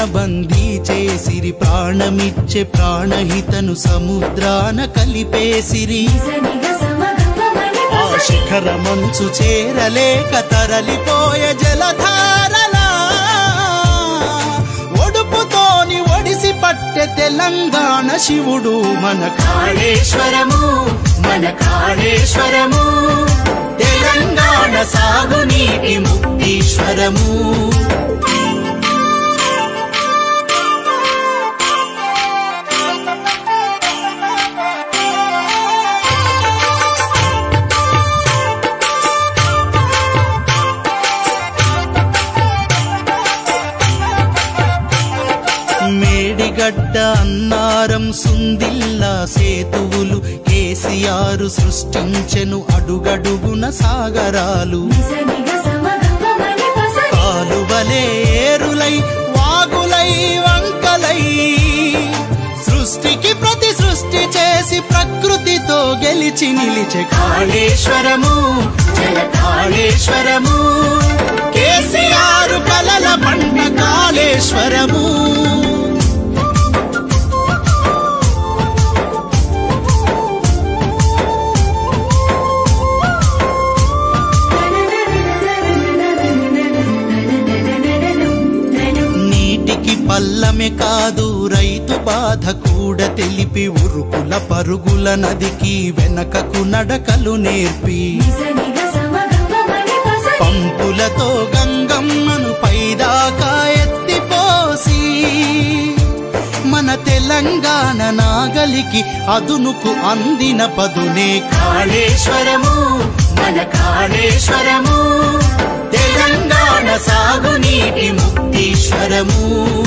బందీ చేసిరి ప్రాణమిచ్చే ప్రాణహితను సముద్రాన కలిపేసిరి ఆ శిఖర మంచు చేరలేక తరలిపోయే జలధారలా ఒడుపుతోని ఒడిసి పట్టె తెలంగాణ శివుడు మన కాళేశ్వరము మన కాళేశ్వరము తెలంగాణ సాగునీటి ముక్తీశ్వరము మేడిగడ్డ అన్నారం సుందిల్లా సేతువులు కేసీఆర్ సృష్టించెను అడుగడుగున సాగరాలు కాలువలే ఏరులై వాగులై వంకలై సృష్టికి ప్రతి సృష్టి చేసి ప్రకృతితో గెలిచి నిలిచే కాళేశ్వరము జల కాళేశ్వరము కేసీఆర్ కలల పంట కాళేశ్వరము నీటికి పల్లమె కాదు రైతు బాధ కూడా తెలిపి ఉరుకుల పరుగుల నదికి వెనకకు నడకలు నేర్పి పంపులతో గంగమ్మను పైదాకా ఎత్తిపోసి మన తెలంగాణ నాగలికి అదునుకు అందిన పదునే కాళేశ్వరము మన కాళేశ్వరము తెలంగాణ సాగునీటి ముక్తీశ్వరము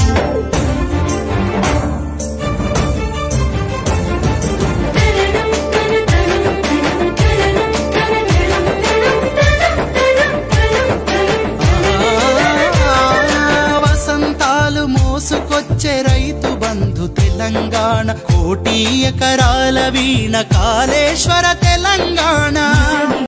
ఆ, వసంతాలు మోసుకొచ్చే రైతు బంధు తెలంగాణ కోటి ఎకరాల వీణ కాళేశ్వర తెలంగాణ